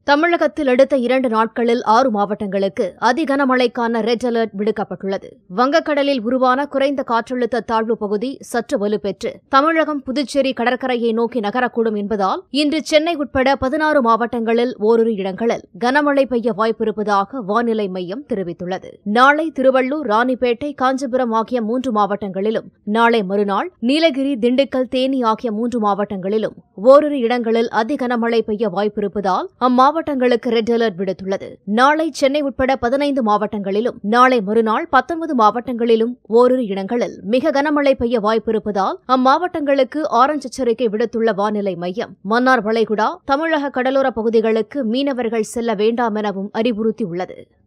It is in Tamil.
தமிழகத்தில் அடுத்த இரண்டு நாட்களில் ஆறு மாவட்டங்களுக்கு அதிகனமழைக்கான ரெட் அலர்ட் விடுக்கப்பட்டுள்ளது வங்கக்கடலில் உருவான குறைந்த காற்றழுத்த தாழ்வு பகுதி சற்று வலுப்பெற்று தமிழகம் புதுச்சேரி கடற்கரையை நோக்கி நகரக்கூடும் என்பதால் இன்று சென்னை உட்பட பதினாறு மாவட்டங்களில் ஓரிரு இடங்களில் கனமழை பெய்ய வாய்ப்பிருப்பதாக வானிலை மையம் தெரிவித்துள்ளது நாளை திருவள்ளூர் ராணிப்பேட்டை காஞ்சிபுரம் ஆகிய மூன்று மாவட்டங்களிலும் நாளை மறுநாள் நீலகிரி திண்டுக்கல் தேனி ஆகிய மூன்று மாவட்டங்களிலும் ஓரிரு இடங்களில் அதிகனமழை பெய்ய வாய்ப்பிருப்பதால் அம்மாவட்டங்களுக்கு ரெட் அலர்ட் விடுத்துள்ளது நாளை சென்னை உட்பட பதினைந்து மாவட்டங்களிலும் நாளை மறுநாள் பத்தொன்பது மாவட்டங்களிலும் ஓரிரு இடங்களில் மிக கனமழை பெய்ய வாய்ப்பிருப்பதால் அம்மாவட்டங்களுக்கு ஆரஞ்ச் எச்சரிக்கை விடுத்துள்ள வானிலை மையம் மன்னார் வளைகுடா தமிழக கடலோரப் பகுதிகளுக்கு மீனவர்கள் செல்ல வேண்டாம் எனவும் அறிவுறுத்தியுள்ளது